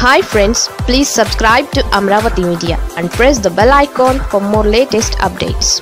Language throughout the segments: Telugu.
hi friends please subscribe to Amaravati media and press the bell icon for more latest updates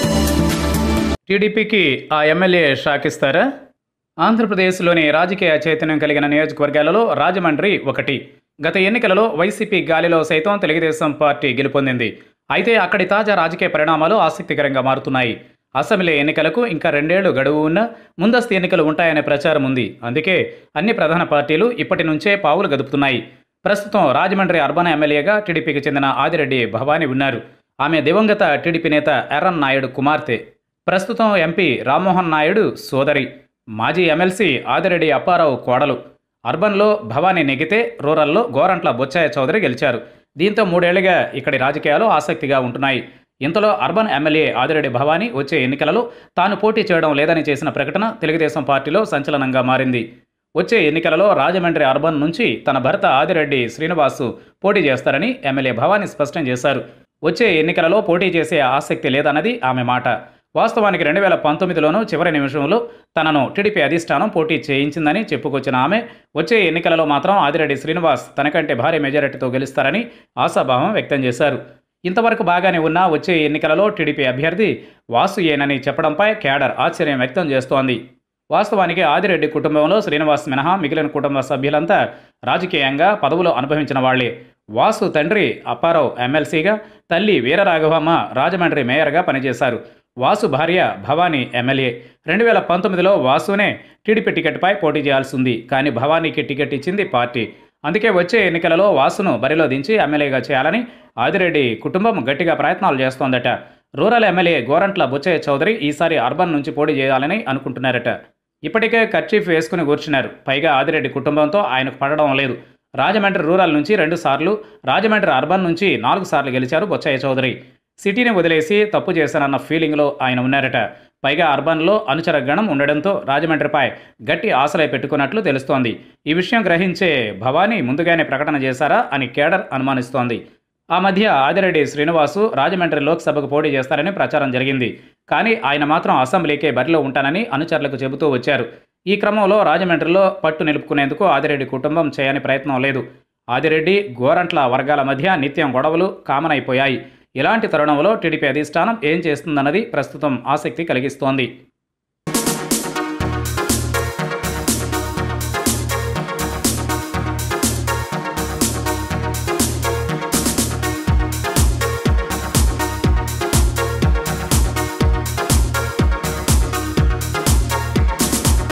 టీడీపీకి ఆ ఎమ్మెల్యే షాకిస్తారా ఆంధ్రప్రదేశ్లోని రాజకీయ చైతన్యం కలిగిన నియోజకవర్గాలలో రాజమండ్రి ఒకటి గత ఎన్నికలలో వైసీపీ గాలిలో సైతం తెలుగుదేశం పార్టీ గెలుపొందింది అయితే అక్కడి తాజా రాజకీయ పరిణామాలు ఆసక్తికరంగా మారుతున్నాయి అసెంబ్లీ ఎన్నికలకు ఇంకా రెండేళ్లు గడువు ఉన్న ముందస్తు ఎన్నికలు ఉంటాయనే ప్రచారం ఉంది అందుకే అన్ని ప్రధాన పార్టీలు ఇప్పటి నుంచే పావులు గదుపుతున్నాయి ప్రస్తుతం రాజమండ్రి అర్బన్ ఎమ్మెల్యేగా టీడీపీకి చెందిన ఆదిరెడ్డి భవానీ ఉన్నారు ఆమె దివంగత టీడీపీ నేత ఎర్రన్ నాయుడు కుమార్తె ప్రస్తుతం ఎంపీ రామ్మోహన్ నాయుడు సోదరి మాజీ ఎమ్మెల్సీ ఆదిరెడ్డి అప్పారావు కోడలు అర్బన్లో భవానీ నెగితే రూరల్లో గోరంట్ల బొచ్చాయ చౌదరి గెలిచారు దీంతో మూడేళ్లుగా ఇక్కడి రాజకీయాలు ఆసక్తిగా ఉంటున్నాయి ఇంతలో అర్బన్ ఎమ్మెల్యే ఆదిరెడ్డి భవానీ వచ్చే ఎన్నికలలో తాను పోటీ చేయడం లేదని చేసిన ప్రకటన తెలుగుదేశం పార్టీలో సంచలనంగా మారింది వచ్చే ఎన్నికలలో రాజమండ్రి అర్బన్ నుంచి తన భర్త ఆదిరెడ్డి శ్రీనివాసు పోటీ చేస్తారని ఎమ్మెల్యే భవానీ స్పష్టం చేశారు వచ్చే ఎన్నికలలో పోటీ చేసే ఆసక్తి లేదన్నది ఆమె మాట వాస్తవానికి రెండు వేల పంతొమ్మిదిలోనూ చివరి నిమిషంలో తనను టీడీపీ అధిష్టానం పోటీ చేయించిందని చెప్పుకొచ్చిన ఆమె వచ్చే ఎన్నికలలో మాత్రం ఆదిరెడ్డి శ్రీనివాస్ తనకంటే భారీ మెజారిటీతో గెలుస్తారని ఆశాభావం వ్యక్తం చేశారు ఇంతవరకు బాగానే ఉన్నా వచ్చే ఎన్నికలలో టీడీపీ అభ్యర్థి వాసు ఏనని చెప్పడంపై క్యాడర్ ఆశ్చర్యం వ్యక్తం చేస్తోంది వాస్తవానికి ఆదిరెడ్డి కుటుంబంలో శ్రీనివాస్ మినహా మిగిలిన కుటుంబ సభ్యులంతా రాజకీయంగా పదవులు అనుభవించిన వాళ్లే వాసు తండ్రి అప్పారావు ఎమ్మెల్సీగా తల్లి వీరరాఘవమ్మ రాజమండ్రి మేయర్గా పనిచేశారు వాసు భార్య భవానీ ఎమ్మెల్యే రెండు వేల పంతొమ్మిదిలో వాసునే టీడీపీ టికెట్పై పోటీ చేయాల్సి ఉంది కానీ భవానీకి టికెట్ ఇచ్చింది పార్టీ అందుకే వచ్చే ఎన్నికలలో వాసును బరిలో దించి ఎమ్మెల్యేగా చేయాలని ఆదిరెడ్డి కుటుంబం గట్టిగా ప్రయత్నాలు చేస్తోందట రూరల్ ఎమ్మెల్యే గోరంట్ల బుచ్చయ్య చౌదరి ఈసారి అర్బన్ నుంచి పోటీ చేయాలని అనుకుంటున్నారట ఇప్పటికే కర్చీఫ్ వేసుకుని కూర్చున్నారు పైగా ఆదిరెడ్డి కుటుంబంతో ఆయనకు పడడం లేదు రాజమండ్రి రూరల్ నుంచి రెండు సార్లు రాజమండ్రి అర్బన్ నుంచి నాలుగు సార్లు గెలిచారు బొచ్చయ్య చౌదరి సిటీని వదిలేసి తప్పు చేశానన్న ఫీలింగ్లో ఆయన ఉన్నారట పైగా అర్బన్లో అనుచర గణం ఉండడంతో రాజమండ్రిపై గట్టి ఆశలై పెట్టుకున్నట్లు తెలుస్తోంది ఈ విషయం గ్రహించే భవానీ ముందుగానే ప్రకటన చేశారా అని కేడర్ అనుమానిస్తోంది ఆ మధ్య ఆదిరెడ్డి శ్రీనివాసు రాజమండ్రి లోక్సభకు పోటీ చేస్తారని ప్రచారం జరిగింది కానీ ఆయన మాత్రం అసెంబ్లీకే బరిలో ఉంటానని అనుచరులకు చెబుతూ వచ్చారు ఈ క్రమంలో రాజమండ్రిలో పట్టు నిలుపుకునేందుకు ఆదిరెడ్డి కుటుంబం చేయని ప్రయత్నం లేదు ఆదిరెడ్డి గోరంట్ల వర్గాల మధ్య నిత్యం గొడవలు కామన్ అయిపోయాయి ఇలాంటి తరుణంలో టీడీపీ అధిష్టానం ఏం చేస్తుందన్నది ప్రస్తుతం ఆసక్తి కలిగిస్తోంది